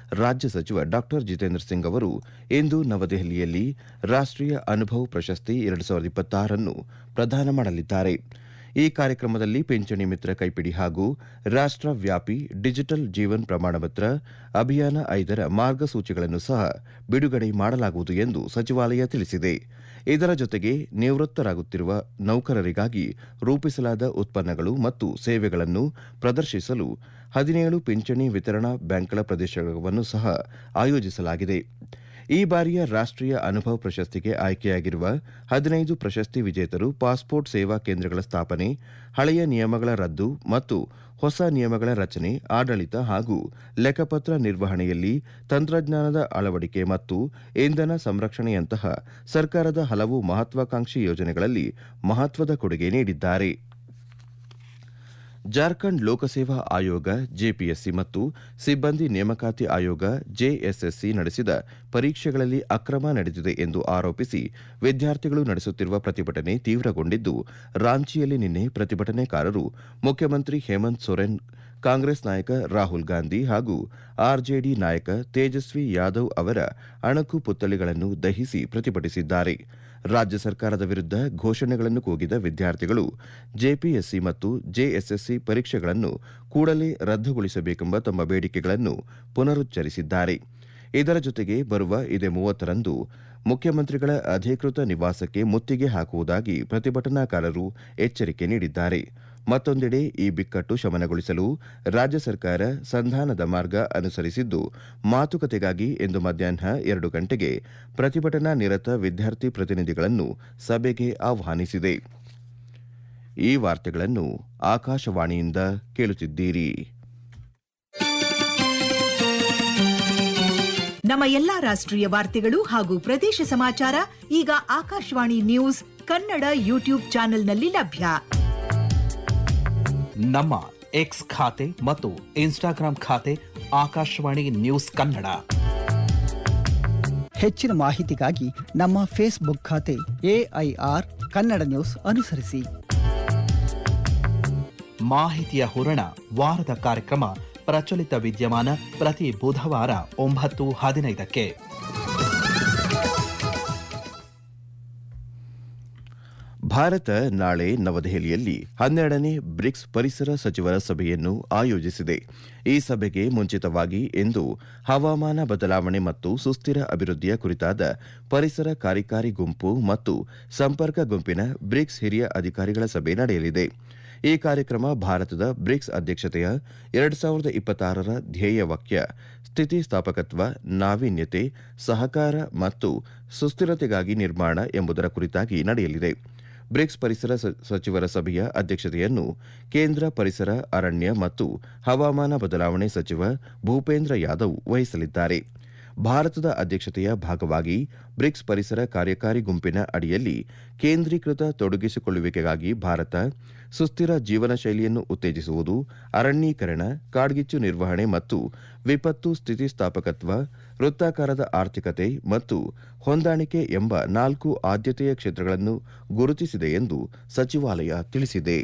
ರಾಜ್ಯ ಸಚಿವ ಡಾ ಜಿತೇಂದ್ರ ಸಿಂಗ್ ಅವರು ಇಂದು ನವದೆಹಲಿಯಲ್ಲಿ ರಾಷ್ಟೀಯ ಅನುಭವ್ ಪ್ರಶಸ್ತಿ ಎರಡು ಸಾವಿರದ ಇಪ್ಪತ್ತಾರನ್ನು ಪ್ರದಾನ ಮಾಡಲಿದ್ದಾರೆ ಈ ಕಾರ್ಯಕ್ರಮದಲ್ಲಿ ಪಿಂಚಣಿ ಮಿತ್ರ ಕೈಪಿಡಿ ಹಾಗೂ ರಾಷ್ಟವ್ಯಾಪಿ ಡಿಜಿಟಲ್ ಜೀವನ್ ಪ್ರಮಾಣಪತ್ರ ಅಭಿಯಾನ ಐದರ ಮಾರ್ಗಸೂಚಿಗಳನ್ನು ಸಹ ಬಿಡುಗಡೆ ಮಾಡಲಾಗುವುದು ಎಂದು ಸಚಿವಾಲಯ ತಿಳಿಸಿದೆ ಇದರ ಜೊತೆಗೆ ನಿವೃತ್ತರಾಗುತ್ತಿರುವ ನೌಕರರಿಗಾಗಿ ರೂಪಿಸಲಾದ ಉತ್ಪನ್ನಗಳು ಮತ್ತು ಸೇವೆಗಳನ್ನು ಪ್ರದರ್ಶಿಸಲು ಹದಿನೇಳು ಪಿಂಚಣಿ ವಿತರಣಾ ಬ್ಯಾಂಕ್ಗಳ ಪ್ರದೇಶವನ್ನು ಸಹ ಆಯೋಜಿಸಲಾಗಿದೆ ಈ ಬಾರಿಯ ರಾಷ್ಟೀಯ ಅನುಭವ್ ಪ್ರಶಸ್ತಿಗೆ ಆಯ್ಕೆಯಾಗಿರುವ ಹದಿನೈದು ಪ್ರಶಸ್ತಿ ವಿಜೇತರು ಪಾಸ್ಪೋರ್ಟ್ ಸೇವಾ ಕೇಂದ್ರಗಳ ಸ್ಥಾಪನೆ ಹಳೆಯ ನಿಯಮಗಳ ರದ್ದು ಮತ್ತು ಹೊಸ ನಿಯಮಗಳ ರಚನೆ ಆಡಳಿತ ಹಾಗೂ ಲೆಕ್ಕಪತ್ರ ನಿರ್ವಹಣೆಯಲ್ಲಿ ತಂತ್ರಜ್ಞಾನದ ಅಳವಡಿಕೆ ಮತ್ತು ಇಂಧನ ಸಂರಕ್ಷಣೆಯಂತಹ ಸರ್ಕಾರದ ಹಲವು ಮಹತ್ವಾಕಾಂಕ್ಷಿ ಯೋಜನೆಗಳಲ್ಲಿ ಮಹತ್ವದ ಕೊಡುಗೆ ನೀಡಿದ್ದಾರೆ ಜಾರ್ಖಂಡ್ ಲೋಕಸೇವಾ ಆಯೋಗ ಜೆಪಿಎಸ್ಸಿ ಮತ್ತು ಸಿಬ್ಬಂದಿ ನೇಮಕಾತಿ ಆಯೋಗ ಜೆಎಸ್ಎಸ್ಸಿ ನಡೆಸಿದ ಪರೀಕ್ಷೆಗಳಲ್ಲಿ ಅಕ್ರಮ ನಡೆದಿದೆ ಎಂದು ಆರೋಪಿಸಿ ವಿದ್ಯಾರ್ಥಿಗಳು ನಡೆಸುತ್ತಿರುವ ಪ್ರತಿಭಟನೆ ತೀವ್ರಗೊಂಡಿದ್ದು ರಾಂಚಿಯಲ್ಲಿ ನಿನ್ನೆ ಪ್ರತಿಭಟನೆಕಾರರು ಮುಖ್ಯಮಂತ್ರಿ ಹೇಮಂತ್ ಸೊರೆನ್ ಕಾಂಗ್ರೆಸ್ ನಾಯಕ ರಾಹುಲ್ ಗಾಂಧಿ ಹಾಗೂ ಆರ್ಜೆಡಿ ನಾಯಕ ತೇಜಸ್ವಿ ಯಾದವ್ ಅವರ ಅಣಕು ಪುತ್ಥಳಿಗಳನ್ನು ದಹಿಸಿ ಪ್ರತಿಭಟಿಸಿದ್ದಾರೆ ರಾಜ್ಯ ಸರ್ಕಾರದ ವಿರುದ್ಧ ಘೋಷಣೆಗಳನ್ನು ಕೂಗಿದ ವಿದ್ಯಾರ್ಥಿಗಳು ಜೆಪಿಎಸ್ಸಿ ಮತ್ತು ಜೆಎಸ್ಎಸ್ಸಿ ಪರೀಕ್ಷೆಗಳನ್ನು ಕೂಡಲೇ ರದ್ದುಗೊಳಿಸಬೇಕೆಂಬ ತಮ್ಮ ಬೇಡಿಕೆಗಳನ್ನು ಪುನರುಚ್ಚರಿಸಿದ್ದಾರೆ ಇದರ ಜೊತೆಗೆ ಬರುವ ಇದೇ ಮೂವತ್ತರಂದು ಮುಖ್ಯಮಂತ್ರಿಗಳ ಅಧಿಕೃತ ನಿವಾಸಕ್ಕೆ ಮುತ್ತಿಗೆ ಹಾಕುವುದಾಗಿ ಪ್ರತಿಭಟನಾಕಾರರು ಎಚ್ಚರಿಕೆ ನೀಡಿದ್ದಾರೆ ಮತ್ತೊಂದೆಡೆ ಈ ಬಿಕ್ಕಟ್ಟು ಶಮನಗೊಳಿಸಲು ರಾಜ್ಯ ಸರ್ಕಾರ ಸಂಧಾನದ ಮಾರ್ಗ ಅನುಸರಿಸಿದ್ದು ಮಾತುಕತೆಗಾಗಿ ಇಂದು ಮಧ್ಯಾಹ್ನ ಎರಡು ಗಂಟೆಗೆ ಪ್ರತಿಭಟನಾ ನಿರತ ವಿದ್ಯಾರ್ಥಿ ಪ್ರತಿನಿಧಿಗಳನ್ನು ಸಭೆಗೆ ಆಹ್ವಾನಿಸಿದೆ ಈ ವಾರ್ತೆಗಳನ್ನು ಆಕಾಶವಾಣಿಯಿಂದ ಕೇಳುತ್ತಿದ್ದೀರಿ ನಮ್ಮ ಎಲ್ಲಾ ರಾಷ್ಟ್ರೀಯ ವಾರ್ತೆಗಳು ಹಾಗೂ ಪ್ರದೇಶ ಸಮಾಚಾರ ಈಗ ಆಕಾಶವಾಣಿ ನ್ಯೂಸ್ ಕನ್ನಡ ಯೂಟ್ಯೂಬ್ ಚಾನೆಲ್ನಲ್ಲಿ ಲಭ್ಯ ನಮ್ಮ ಎಕ್ಸ್ ಖಾತೆ ಮತ್ತು ಇನ್ಸ್ಟಾಗ್ರಾಂ ಖಾತೆ ಆಕಾಶವಾಣಿ ನ್ಯೂಸ್ ಕನ್ನಡ ಹೆಚ್ಚಿನ ಮಾಹಿತಿಗಾಗಿ ನಮ್ಮ ಫೇಸ್ಬುಕ್ ಖಾತೆ ಎಐಆರ್ ಕನ್ನಡ ನ್ಯೂಸ್ ಅನುಸರಿಸಿ ಮಾಹಿತಿಯ ಹೂರಣ ವಾರದ ಕಾರ್ಯಕ್ರಮ ಪ್ರಚಲಿತ ವಿದ್ಯಮಾನ ಪ್ರತಿ ಬುಧವಾರ ಒಂಬತ್ತು ಹದಿನೈದಕ್ಕೆ ಭಾರತ ನಾಳೆ ನವದೆಹಲಿಯಲ್ಲಿ ಹನ್ನೆರಡನೇ ಬ್ರಿಕ್ಸ್ ಪರಿಸರ ಸಚಿವರ ಸಭೆಯನ್ನು ಆಯೋಜಿಸಿದೆ ಈ ಸಭೆಗೆ ಮುಂಚಿತವಾಗಿ ಇಂದು ಹವಾಮಾನ ಬದಲಾವಣೆ ಮತ್ತು ಸುಸ್ಥಿರ ಅಭಿವೃದ್ಧಿಯ ಕುರಿತಾದ ಪರಿಸರ ಕಾರ್ಯಕಾರಿ ಗುಂಪು ಮತ್ತು ಸಂಪರ್ಕ ಗುಂಪಿನ ಬ್ರಿಕ್ಸ್ ಹಿರಿಯ ಅಧಿಕಾರಿಗಳ ಸಭೆ ನಡೆಯಲಿದೆ ಈ ಕಾರ್ಯಕ್ರಮ ಭಾರತದ ಬ್ರಿಕ್ಸ್ ಅಧ್ಯಕ್ಷತೆಯ ಎರಡು ಸಾವಿರದ ಇಪ್ಪತ್ತಾರರ ಧ್ಯೇಯ ವಾಕ್ಯ ಸ್ಥಿತಿಸ್ಥಾಪಕತ್ವ ನಾವೀನ್ಯತೆ ಸಹಕಾರ ಮತ್ತು ಸುಸ್ಥಿರತೆಗಾಗಿ ನಿರ್ಮಾಣ ಎಂಬುದರ ಕುರಿತಾಗಿ ನಡೆಯಲಿದೆ ಬ್ರಿಕ್ಸ್ ಪರಿಸರ ಸಚಿವರ ಸಭೆಯ ಅಧ್ಯಕ್ಷತೆಯನ್ನು ಕೇಂದ್ರ ಪರಿಸರ ಅರಣ್ಯ ಮತ್ತು ಹವಾಮಾನ ಬದಲಾವಣೆ ಸಚಿವ ಭೂಪೇಂದ್ರ ಯಾದವ್ ವಹಿಸಲಿದ್ದಾರೆ ಭಾರತದ ಅಧ್ಯಕ್ಷತೆಯ ಭಾಗವಾಗಿ ಬ್ರಿಕ್ಸ್ ಪರಿಸರ ಕಾರ್ಯಕಾರಿ ಗುಂಪಿನ ಅಡಿಯಲ್ಲಿ ಕೇಂದ್ರೀಕೃತ ತೊಡಗಿಸಿಕೊಳ್ಳುವಿಕೆಗಾಗಿ ಭಾರತ ಸುಸ್ಥಿರ ಜೀವನ ಶೈಲಿಯನ್ನು ಉತ್ತೇಜಿಸುವುದು ಅರಣ್ಯೀಕರಣ ಕಾಡ್ಗಿಚ್ಚು ನಿರ್ವಹಣೆ ಮತ್ತು ವಿಪತ್ತು ಸ್ಥಿತಿಸ್ಥಾಪಕತ್ವ ವೃತ್ತಾಕಾರದ ಆರ್ಥಿಕತೆ ಮತ್ತು ಹೊಂದಾಣಿಕೆ ಎಂಬ ನಾಲ್ಕು ಆದ್ಯತೆಯ ಕ್ಷೇತ್ರಗಳನ್ನು ಗುರುತಿಸಿದೆ ಎಂದು ಸಚಿವಾಲಯ ತಿಳಿಸಿದೆ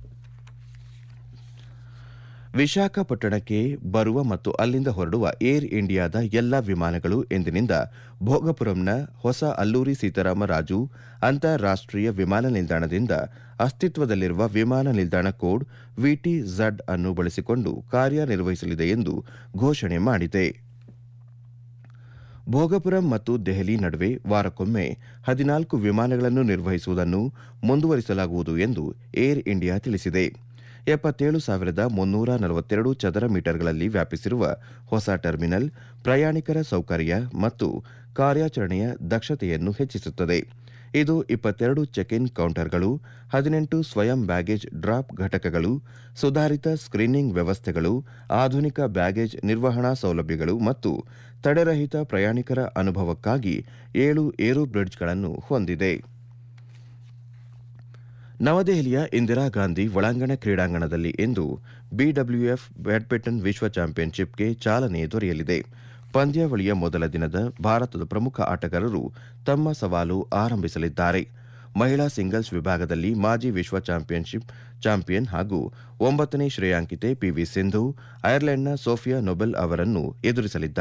ವಿಶಾಖಪಟ್ಟಣಕ್ಕೆ ಬರುವ ಮತ್ತು ಅಲ್ಲಿಂದ ಹೊರಡುವ ಏರ್ ಇಂಡಿಯಾದ ಎಲ್ಲಾ ವಿಮಾನಗಳು ಎಂದಿನಿಂದ ಭೋಗಪುರಂನ ಹೊಸ ಅಲ್ಲೂರಿ ಸೀತಾರಾಮರಾಜು ಅಂತಾರಾಷ್ಟೀಯ ವಿಮಾನ ನಿಲ್ದಾಣದಿಂದ ಅಸ್ತಿತ್ವದಲ್ಲಿರುವ ವಿಮಾನ ನಿಲ್ದಾಣ ಕೋಡ್ ವಿಟಿ ಝಡ್ ಅನ್ನು ಬಳಸಿಕೊಂಡು ಕಾರ್ಯನಿರ್ವಹಿಸಲಿದೆ ಎಂದು ಘೋಷಣೆ ಮಾಡಿದೆ ಭೋಗಪುರಂ ಮತ್ತು ದೆಹಲಿ ನಡುವೆ ವಾರಕ್ಕೊಮ್ಮೆ ಹದಿನಾಲ್ಕು ವಿಮಾನಗಳನ್ನು ನಿರ್ವಹಿಸುವುದನ್ನು ಮುಂದುವರಿಸಲಾಗುವುದು ಎಂದು ಏರ್ ಇಂಡಿಯಾ ತಿಳಿಸಿದೆ ಎಪ್ಪತ್ತೇಳು ಸಾವಿರದ ಮುನ್ನೂರ ನಲವತ್ತೆರಡು ಚದರ ಮೀಟರ್ಗಳಲ್ಲಿ ವ್ಯಾಪಿಸಿರುವ ಹೊಸ ಟರ್ಮಿನಲ್ ಪ್ರಯಾಣಿಕರ ಸೌಕರ್ಯ ಮತ್ತು ಕಾರ್ಯಾಚರಣೆಯ ದಕ್ಷತೆಯನ್ನು ಹೆಚ್ಚಿಸುತ್ತದೆ ಇದು ಇಪ್ಪತ್ತೆರಡು ಚೆಕ್ ಇನ್ ಕೌಂಟರ್ಗಳು ಹದಿನೆಂಟು ಸ್ವಯಂ ಬ್ಯಾಗೇಜ್ ಡ್ರಾಪ್ ಘಟಕಗಳು ಸುಧಾರಿತ ಸ್ಕ್ರೀನಿಂಗ್ ವ್ಯವಸ್ಥೆಗಳು ಆಧುನಿಕ ಬ್ಯಾಗೇಜ್ ನಿರ್ವಹಣಾ ಸೌಲಭ್ಯಗಳು ಮತ್ತು ತಡೆರಹಿತ ಪ್ರಯಾಣಿಕರ ಅನುಭವಕ್ಕಾಗಿ ಏಳು ಏರೋ ಬ್ರಿಡ್ಜ್ಗಳನ್ನು ಹೊಂದಿದೆ ನವದೆಹಲಿಯ ಇಂದಿರಾ ಗಾಂಧಿ ಒಳಾಂಗಣ ಕ್ರೀಡಾಂಗಣದಲ್ಲಿ ಇಂದು ಬಿಡಬ್ಲ್ಯೂಎಫ್ ಬ್ಯಾಡ್ಮಿಂಟನ್ ವಿಶ್ವ ಚಾಂಪಿಯನ್ಶಿಪ್ಗೆ ಚಾಲನೆ ದೊರೆಯಲಿದೆ ಪಂದ್ಯಾವಳಿಯ ಮೊದಲ ದಿನದ ಭಾರತದ ಪ್ರಮುಖ ಆಟಗಾರರು ತಮ್ಮ ಸವಾಲು ಆರಂಭಿಸಲಿದ್ದಾರೆ ಮಹಿಳಾ ಸಿಂಗಲ್ಸ್ ವಿಭಾಗದಲ್ಲಿ ಮಾಜಿ ವಿಶ್ವ ಚಾಂಪಿಯನ್ಶಿಪ್ ಚಾಂಪಿಯನ್ ಹಾಗೂ ಒಂಬತ್ತನೇ ಶ್ರೇಯಾಂಕಿತೆ ಪಿವಿ ಸಿಂಧು ಐರ್ಲೆಂಡ್ನ ಸೋಫಿಯಾ ನೊಬೆಲ್ ಅವರನ್ನು ಎದುರಿಸಲಿದ್ದಾರೆ